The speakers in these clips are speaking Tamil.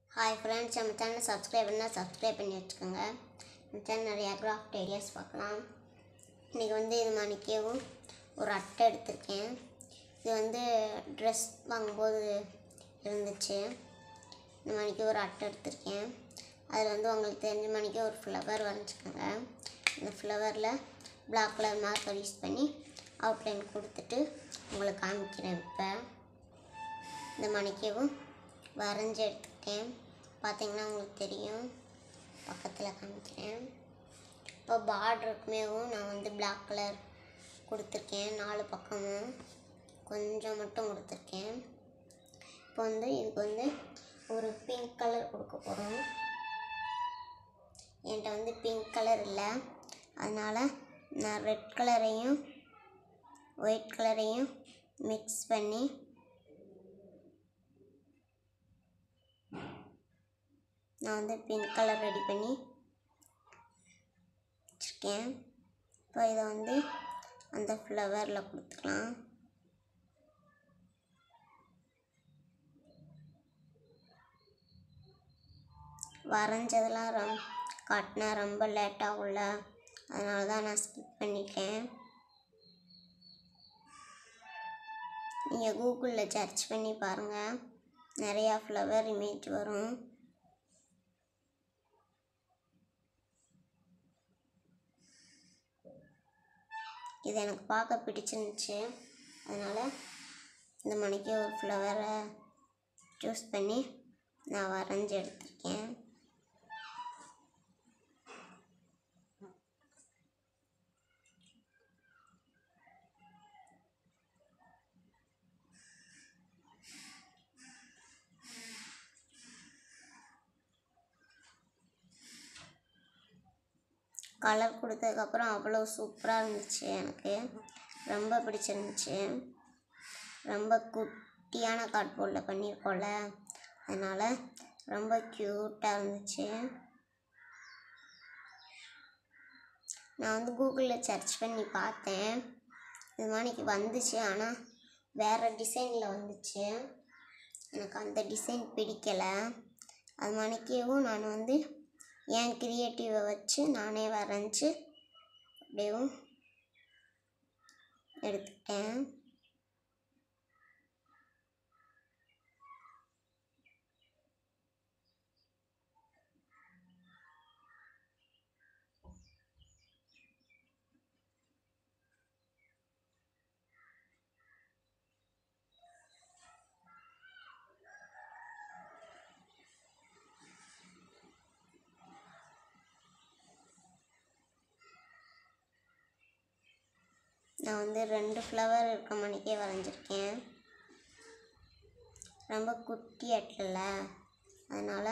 ஹாய் ஃப்ரெண்ட்ஸ் நம்ம சேனல் சப்ஸ்கிரைப் பண்ணால் சப்ஸ்கிரைப் பண்ணி வச்சுக்கோங்க நம்ம சேனல் நிறையா கிராஃப்ட் ஐடியாஸ் பார்க்கலாம் இன்றைக்கி வந்து இது மணிக்கவும் ஒரு அட்டை எடுத்திருக்கேன் இது வந்து ட்ரெஸ் வாங்கும்போது இருந்துச்சு இந்த மணிக்கு ஒரு அட்டை எடுத்திருக்கேன் அதில் வந்து உங்களுக்கு தெரிஞ்ச மணிக்கு ஒரு ஃப்ளவர் வரைஞ்சிக்கோங்க இந்த ஃப்ளவரில் பிளாக் கலர் மார்க்கர் யூஸ் பண்ணி அவுட்லைன் கொடுத்துட்டு உங்களுக்கு காமிக்கிறேன் இப்போ இந்த மணிக்கவும் வரைஞ்சி எடுத்துக்கிட்டேன் பார்த்தீங்கன்னா உங்களுக்கு தெரியும் பக்கத்தில் காமிக்கிறேன் இப்போ பார்டருக்குமேவும் நான் வந்து பிளாக் கலர் கொடுத்துருக்கேன் நாலு பக்கமும் கொஞ்சம் மட்டும் கொடுத்துருக்கேன் இப்போ வந்து இதுக்கு வந்து ஒரு பிங்க் கலர் கொடுக்க போகிறோம் என்கிட்ட வந்து பிங்க் கலர் இல்லை அதனால் நான் ரெட் கலரையும் ஒயிட் கலரையும் மிக்ஸ் பண்ணி நான் வந்து பிங்க் கலர் ரெடி பண்ணி வச்சுருக்கேன் இப்போ இதை வந்து அந்த ஃப்ளவரில் கொடுத்துக்கலாம் வரைஞ்சதெல்லாம் ரொம் காட்டினா ரொம்ப லேட் ஆகும்ல அதனால தான் நான் ஸ்கிப் பண்ணிட்டேன் நீங்கள் கூகுளில் சர்ச் பண்ணி பாருங்கள் நிறையா ஃப்ளவர் இமேஜ் வரும் இது எனக்கு பார்க்க பிடிச்சிருந்துச்சு அதனால் இந்த மணிக்கு ஒரு ஃப்ளவரை சூஸ் பண்ணி நான் வரைஞ்சி எடுத்திருக்கேன் கலர் கொடுத்ததுக்கப்புறம் அவ்வளோ சூப்பராக இருந்துச்சு எனக்கு ரொம்ப பிடிச்சிருந்துச்சு ரொம்ப குட்டியான கார்ட்போர்டில் பண்ணியிருக்கோம்ல அதனால் ரொம்ப க்யூட்டாக இருந்துச்சு நான் வந்து கூகுளில் சர்ச் பண்ணி பார்த்தேன் இது மாதிரிக்கு வந்துச்சு ஆனால் வேறு டிசைனில் வந்துச்சு எனக்கு அந்த டிசைன் பிடிக்கலை அது மாதிரிக்கவும் நான் வந்து என் க்ரியேட்டிவை வச்சு நானே வரைஞ்சி அப்படியும் எடுத்துக்கிட்டேன் நான் வந்து ரெண்டு ஃப்ளவர் இருக்க மணிக்கே வரைஞ்சிருக்கேன் ரொம்ப குட்டி அட்டல அதனால்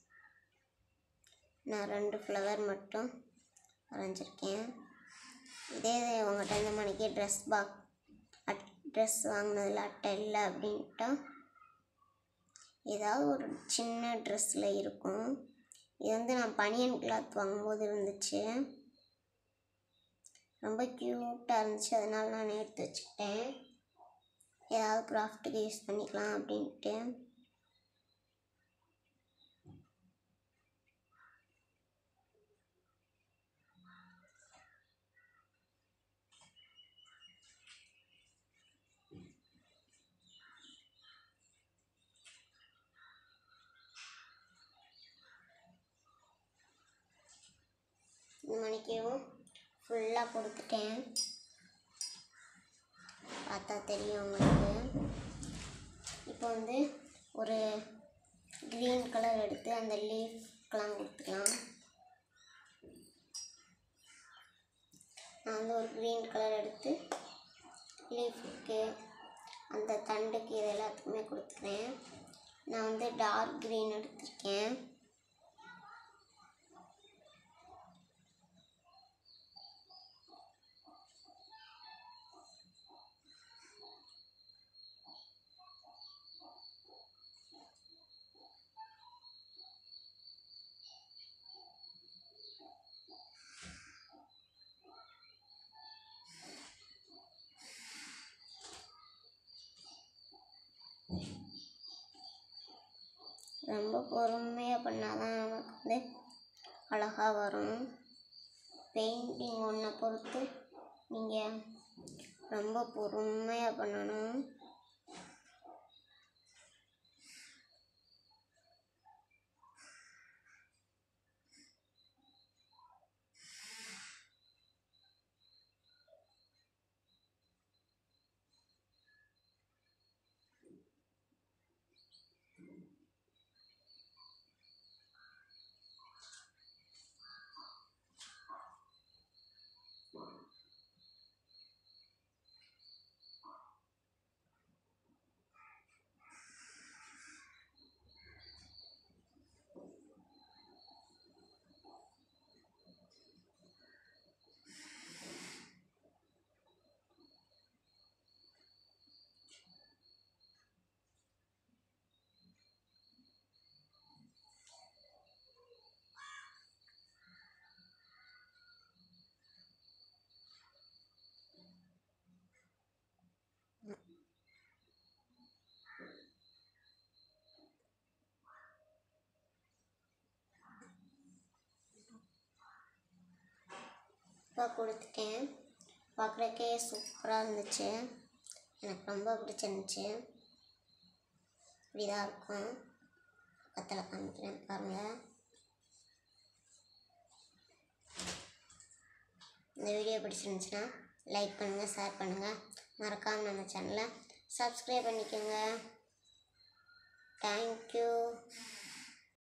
நான் ரெண்டு ஃப்ளவர் மட்டும் வரைஞ்சிருக்கேன் இதே இது உங்கள்கிட்ட இந்த மணிக்கு ட்ரெஸ் பாக் அட் ட்ரெஸ் வாங்கினதில் அட்டை இல்லை அப்படின்ட்டா ஏதாவது ஒரு சின்ன ட்ரெஸ்ஸில் இருக்கும் இது வந்து நான் பனியன் கிளாத் வாங்கும்போது இருந்துச்சு ரொம்ப க்யூட்டாக இருந்துச்சு அதனால் நான் எடுத்து வச்சுக்கிட்டேன் ஏதாவது கிராஃப்ட்டுக்கு யூஸ் பண்ணிக்கலாம் அப்படின்ட்டு இந்த மணிக்கவும் ஃபுல்லாக கொடுத்துட்டேன் பார்த்தா தெரியும் உங்களுக்கு இப்போ வந்து ஒரு க்ரீன் கலர் எடுத்து அந்த லீஃப்க்கெலாம் கொடுத்துக்கலாம் நான் வந்து ஒரு க்ரீன் கலர் எடுத்து லீஃபுக்கு அந்த தண்டுக்கு இது எல்லாத்துக்குமே கொடுத்துக்கிறேன் நான் வந்து டார்க் க்ரீன் எடுத்திருக்கேன் ரொம்ப பொறுமையாக பண்ணால் தான் நமக்கு வந்து அழகாக வரும் பெயிண்டிங் ஒன்றை பொறுத்து நீங்கள் ரொம்ப பொறுமையாக பண்ணணும் இப்போ கொடுத்துட்டேன் பார்க்குறக்கே சூப்பராக இருந்துச்சு எனக்கு ரொம்ப பிடிச்சிருந்துச்சு இப்படி தான் இருக்கும் பக்கத்தில் காமிக்கிறேன் பாருங்கள் இந்த வீடியோ பிடிச்சிருந்துச்சுன்னா லைக் பண்ணுங்கள் ஷேர் பண்ணுங்கள் மறக்காமல் நம்ம சேனலை சப்ஸ்கிரைப் பண்ணிக்கோங்க தேங்க்யூ